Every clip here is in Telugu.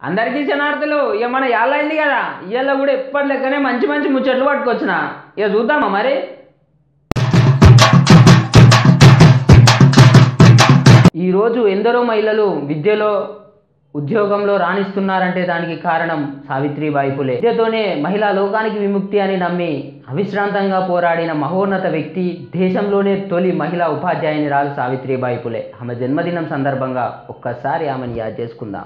అందరికీ శనార్థులు ఇక మన యాళ్ళైంది కదా ఇవాళ కూడా ఎప్పటి లెక్కనే మంచి మంచి ముచ్చట్లు పట్టుకొచ్చిన ఇక చూద్దామా మరి ఈరోజు ఎందరో మహిళలు విద్యలో ఉద్యోగంలో రాణిస్తున్నారంటే దానికి కారణం సావిత్రిబాయి పులే విద్యతోనే మహిళా లోకానికి విముక్తి అని నమ్మి అవిశ్రాంతంగా పోరాడిన మహోన్నత వ్యక్తి దేశంలోనే తొలి మహిళా ఉపాధ్యాయునిరాలు సావిత్రిబాయి పులే ఆమె జన్మదినం సందర్భంగా ఒక్కసారి ఆమెను యాద్ చేసుకుందాం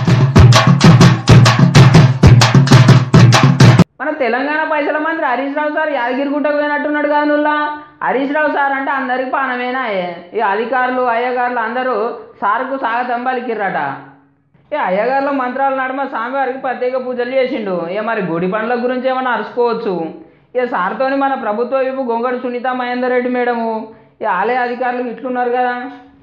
మన తెలంగాణ పైసల మంత్రి హరీష్ రావు సార్ యాదగిరిగుట్టకు పోయినట్టున్నాడు కదా నుల్లా హరీష్ రావు సార్ అంటే అందరికి పానమేనా ఈ అధికారులు అయ్యగారులు అందరూ సార్కు సాగతం పలికిర్రట ఏ అయ్యగారుల మంత్రాల నడుమ స్వామివారికి ప్రత్యేక పూజలు చేసిండు ఇక మరి గుడి పండ్ల గురించి ఏమైనా అరుచుకోవచ్చు ఇక సార్తోని మన ప్రభుత్వ వైపు గొంగడు సునీత మహేందర్ రెడ్డి మేడము ఈ ఆలయ అధికారులు ఇట్లున్నారు కదా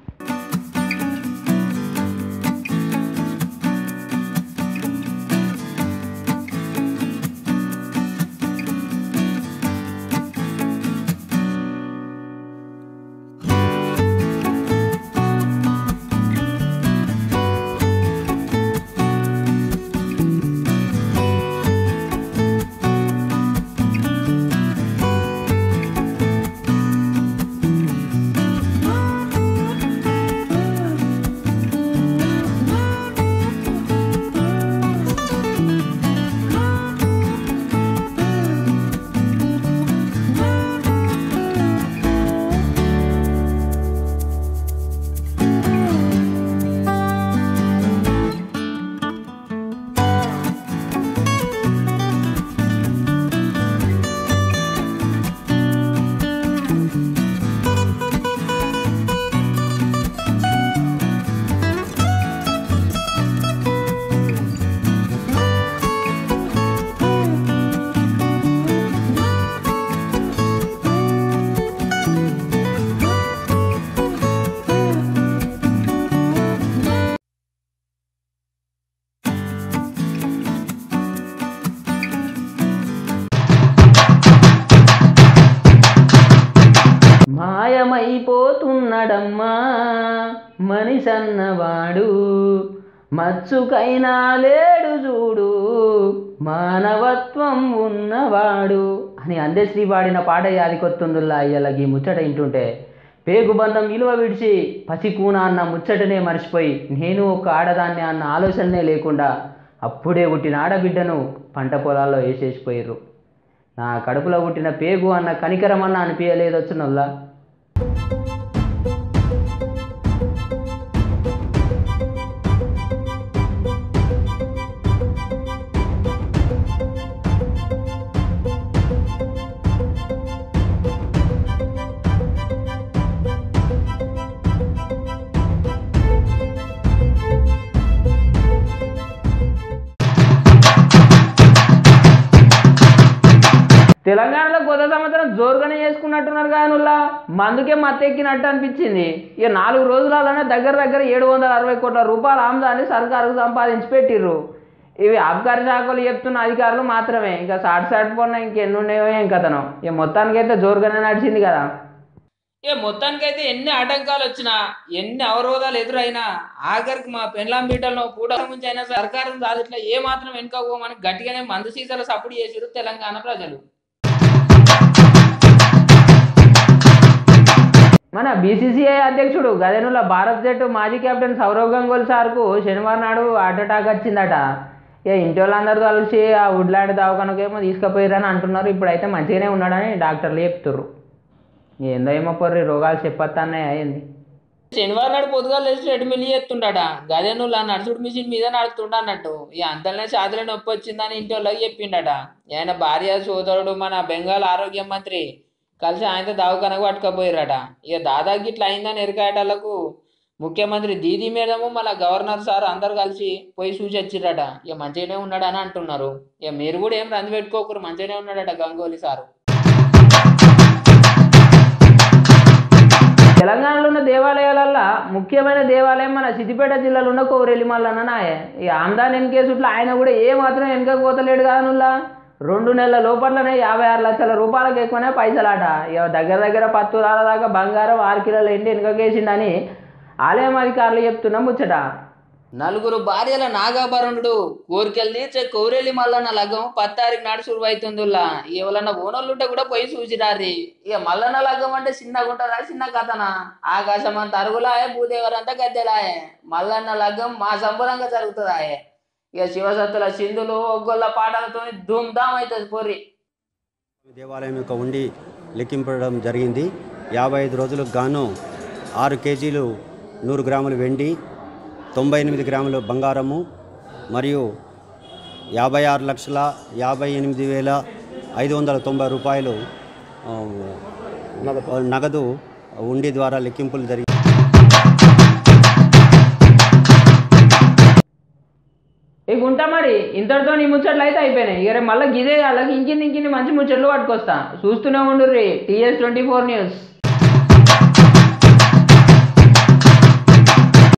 మాయమైపోతున్నడమ్మా మనిషన్నవాడు మచ్చుకైనా లేడు చూడు మానవత్వం ఉన్నవాడు అని అందశ్రీ పాడిన పాట యాదికొత్తుందిలా అయ్యలకి ముచ్చట ఇంటుంటే పేగుబంధం విలువ విడిచి పసికూన అన్న ముచ్చటనే మర్చిపోయి నేను ఒక ఆడదాన్ని అన్న ఆలోచననే లేకుండా అప్పుడే పుట్టిన ఆడబిడ్డను పంట పొలాల్లో వేసేసిపోయిర్రు నా కడుపులో పుట్టిన పేగు అన్న కనికరమన్న అనిపించలేదు వచ్చినల్లా తెలంగాణలో కొత్త సంవత్సరం జోరుగానే చేసుకున్నట్టున్నారు కానీ నుల్లా మందుకే మత్తెక్కినట్టు అనిపించింది ఇక నాలుగు రోజులలోనే దగ్గర దగ్గర ఏడు వందల అరవై కోట్ల రూపాయల ఆమ్దాన్ని సర్కారుకు సంపాదించి పెట్టిర్రు ఇవి ఆబ్కారీ శాఖలు చెప్తున్న అధికారులు మాత్రమే ఇంకా సాటి సాటి పోన్న ఇంకెన్ని ఉన్నాయో ఏం కథనో ఇక మొత్తానికైతే జోరుగానే నడిచింది కదా ఇక మొత్తానికైతే ఎన్ని ఆటంకాలు వచ్చినా ఎన్ని అవరోధాలు ఎదురైనా ఆఖరికి మా పెన్లాం బీటలను కూడా నుంచి అయినా సర్కారం సాధిట్లా ఏ మాత్రం వెనుకపోమని గట్టిగానే మందు సీసాలు సపోర్ట్ చేసిరు తెలంగాణ ప్రజలు మన బీసీసీఐ అధ్యక్షుడు గదెనుల భారత్ జట్టు మాజీ కెప్టెన్ సౌరవ్ గంగోల్ సార్కు శనివారం నాడు హార్ట్ అటాక్ వచ్చిందట ఇక ఇంటి వాళ్ళందరూ కలిసి ఆ ఉడ్లాంటి దవాఖానకేమో తీసుకుపోయారని అంటున్నారు ఇప్పుడైతే మంచిగానే ఉన్నాడని డాక్టర్లు చెప్తుర్రు ఏందో ఏమో పొర్రి రోగాలు చెప్పొస్తానే అయింది శనివారం నాడు పొద్దుగాలు లేచి రెడ్మిల్లి చేస్తుండట గదే నువ్వు ఆ నడుచుడు మిషన్ మీద నడుతుండ అన్నట్టు ఇక అంతలోనే ఛాతీలో నొప్పి వచ్చిందని ఇంటి వాళ్ళకి చెప్పిండట ఆయన భార్య సోదరుడు మన బెంగాల్ ఆరోగ్య మంత్రి కలిసి ఆయనతో దవాఖానకు పట్టుకపోయారట ఇక దాదాపు ఇట్లా అయిందని ఎరకాయటాలకు ముఖ్యమంత్రి దీదీ మేడము మన గవర్నర్ సార్ అందరు కలిసి పోయి చూసి వచ్చిర్రట ఇక మంచిగానే ఉన్నాడని అంటున్నారు ఇక మీరు కూడా ఏం రంది పెట్టుకోకరు మంచిగానే ఉన్నాడట గంగోలీ సారు తెలంగాణలో ఉన్న దేవాలయాలల్లో ముఖ్యమైన దేవాలయం మన సిద్దిపేట జిల్లాలో ఉన్న కోరెల్లి మల్లన్న నాయే ఈ ఆమ్దాన్ ఎన్కేసుట్లో ఆయన కూడా ఏ మాత్రం వెనకపోతలేడు కదా నుల్లా రెండు నెలల లోపలనే యాభై ఆరు లక్షల రూపాయలకు ఎక్కువనే పైసలాట ఇక దగ్గర దగ్గర పత్తు రాల దాకా బంగారం ఆరు కిలోల ఎండి వెనుకకేసిండని ఆలయం అధికారులు చెప్తున్న ముచ్చట నలుగురు భార్యల నాగాభరణుడు కోరికెళ్ళి తీర్చే కౌరెల్లి మల్లన్న లగ్గం పది తారీఖు నాడు శురు అవుతుందిలా ఎవరన్నా ఓనర్లు ఉంటే కూడా పోయి చూసిరారి ఇక మల్లన్న లగ్గం అంటే చిన్నగా ఉంటుందా చిన్న కథనా ఆకాశం అంత అరుగులాయే భూదేవరంతా గద్దెలాయే మల్లన్న లగ్గం మా సంబరంగా జరుగుతుందాయే ఇక శివసత్తుల సింధులు ఒగ్గొల్ల పాటలతో ధూమ్ధామ్ అవుతుంది పొర్రి దేవాలయం యొక్క ఉండి లెక్కింపడం జరిగింది యాభై ఐదు రోజులకు గాను ఆరు కేజీలు నూరు గ్రాములు వెండి తొంభై ఎనిమిది గ్రాములు బంగారము మరియు యాభై ఆరు లక్షల యాభై ఎనిమిది వేల ఐదు వందల తొంభై రూపాయలు ఆ, నగదు ఉండి ద్వారా లెక్కింపులు జరిగి ఇక ఉంటా మరి ఇంతటితో నీ ముచ్చట్లు అయితే అయిపోయినాయి ఇక రేపు మళ్ళీ గిదే వాళ్ళకి ఇంకిన్ని ఇంకిన్ని మంచి ముచ్చట్లు పట్టుకొస్తా చూస్తూనే ఉండు రీ టీఎస్ ట్వంటీ ఫోర్ న్యూస్